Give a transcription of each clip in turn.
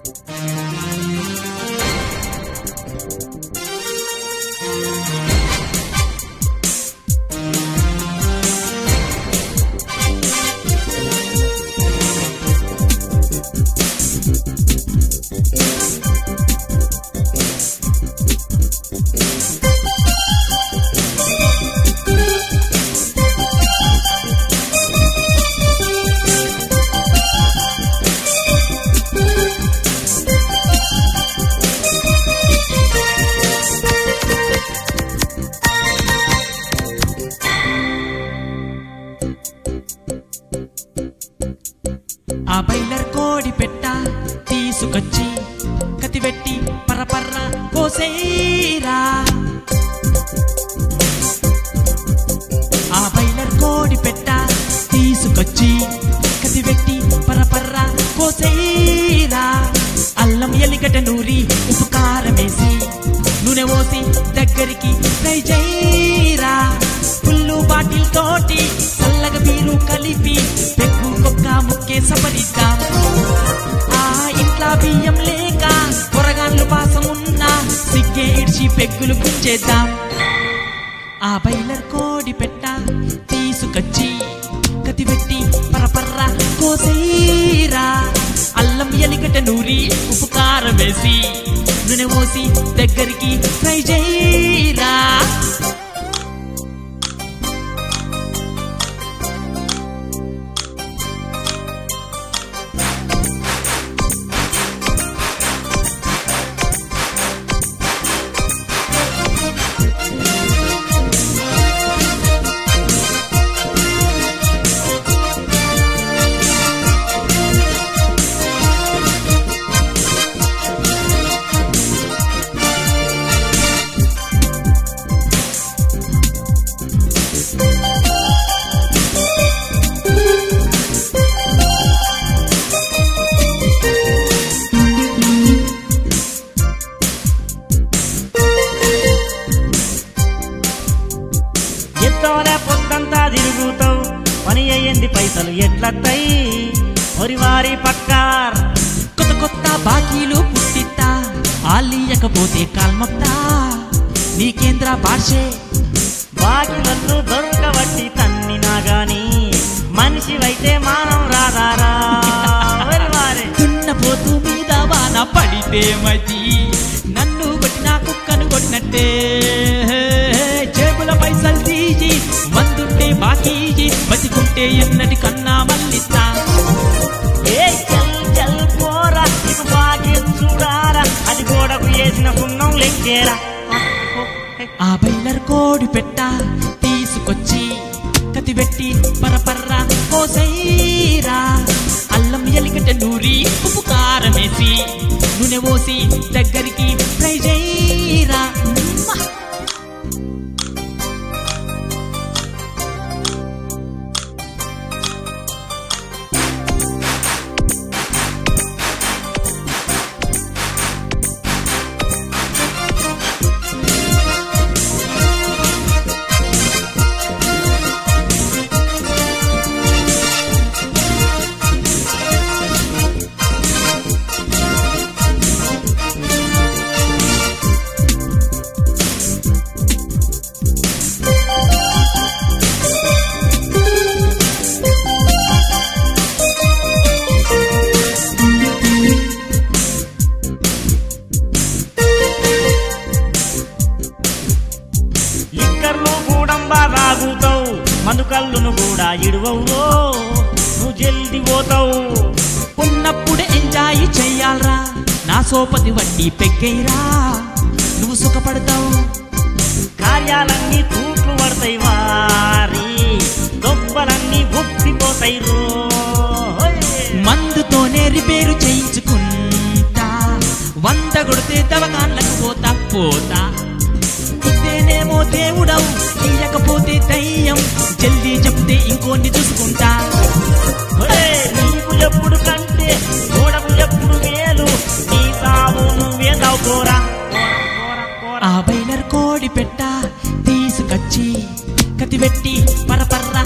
ఆ బైలర్ కోడి పెట్ట తీసుకొచ్చి కతివెట్టి పరపర్ర కోసేరా ఆ బైలర్ కోడి పెట్ట తీసుకొచ్చి కతివెట్టి పరపర్ర కోసేరా అల్లం ఎలిగడ్డ నూరి ఉప్పు కారం వేసి నూనె పోసి దగ్గరికి ఫ్రై చేయరా ఫుల్లు బాటిల్ తోటి చల్లగా బీరు కలిపి పెగ్గు కొక్క ముక్కే సపరిద్దాం ఆ ఇంట్లో బియ్యం లేక కూరగాన్లు పాసం ఉన్నా సిగ్గే ఇడ్చి పెగ్గులు గుంచేద్దాం ఆ బైలర్ కోడి పెట్ట తీసుకొచ్చి కతిపెట్టి పరపర్ర కోసేరా అల్లం ఎలిగడ్డ నూరి ఉప్పు కారం వేసి నూనె పోసి దగ్గరికి ఫ్రై చేయరా ఎత్తోలే పొద్దంతా తిరుగుతావు పని అయ్యింది పైసలు ఎట్లత్తాయి ఒరివారి పక్కార్ కొత్త కొత్త బాకీలు పుట్టిత్తా ఆలియకపోతే కాల్మొక్తా నీకేంద్ర భాషే బాకిలన్ను దొరకబట్టి తన్నినా గాని మనిషివైతే మానం రాదారా ఒరివారి దున్నపోతు మీద వాన పడితే మతి నన్ను కొట్టిన కుక్కను కొట్టినట్టే జేబుల పైసలు తీసి మందుంటే బాకీ బతికుంటే ఎన్నటి కన్నా మల్లిస్తా ఏ చల్ చల్ పోరా నీకు బాగా చూడారా అది గోడకు వేసిన సున్నం లెక్కేరా ఆ బైలర్ కోడి పెట్ట తీసుకొచ్చి కతిపెట్టి పరపర్ర కోసైరా అల్లం ఎలిగడ్డ నూరి ఉప్పు కారం వేసి నూనె పోసి దగ్గరికి ఫ్రై చేయరా మ్మ! లిక్కర్లు కూడంబా తాగుతావు మందుకల్లును కూడా ఇడువవురో నువ్వు జల్ది పోతావు ఉన్నప్పుడే ఎంజాయ్ చెయ్యాలరా నా సోపతి వడ్డీ పెగ్గైరా నువ్వు సుఖపడతావు కార్యాలన్నీ తూట్లు పడతాయి వారి దొబ్బలన్నీ ఉప్పిపోతాయి రో మందుతోనే రిపేరు చేయించుకుంటా వంద కొడితే దవకాన్లకు పోతా పోతా ఇదేనేమో దేవుడవు ఇయ్యకపోతే దయ్యం జల్దీ చెప్తే ఇంకోన్ని చూసుకుంటా నీకు ఎప్పుడు కంటే గోడకు ఎప్పుడు మేలు నీ సాగు నువ్వే దావుకోరా ఆ బైలర్ కోడి పెట్ట తీసుకొచ్చి కతిపెట్టి పరపర్ర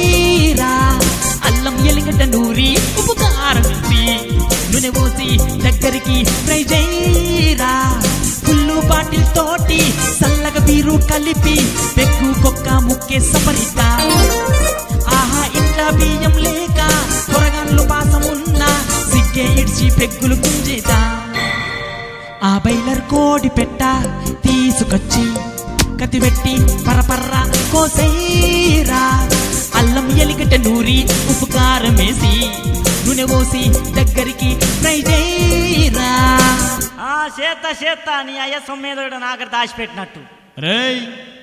కోసైరా అల్లం ఎలిగడ్డ నూరి ఉప్పు కారం వేసి నూనె పోసి దగ్గర దగ్గరికి ట్రై చేయరా ఫుల్లు బాటిల్ తోటి చల్లగా బీరు కలిపి పెగ్గు కొక్క ముక్కే సపరిత ఆహా ఇంట్లో బియ్యం లేక కూరగాన్లు పాసమున్నా సిగ్గే ఇడ్చి పెగ్గులు గుంజేదా ఆ బైలర్ కోడి పెట్ట తీసుకొచ్చి కతిపెట్టి పరపర్ర కోసైరా అల్లం ఎలిగట నూరి ఉప్పు కారం వేసి నూనె పోసి దగ్గరికి ఫ్రై చేయరా ఆ చేత చేత నీ అయ్య సొమ్మేదో నాగర దాచిపెట్టినట్టు రేయ్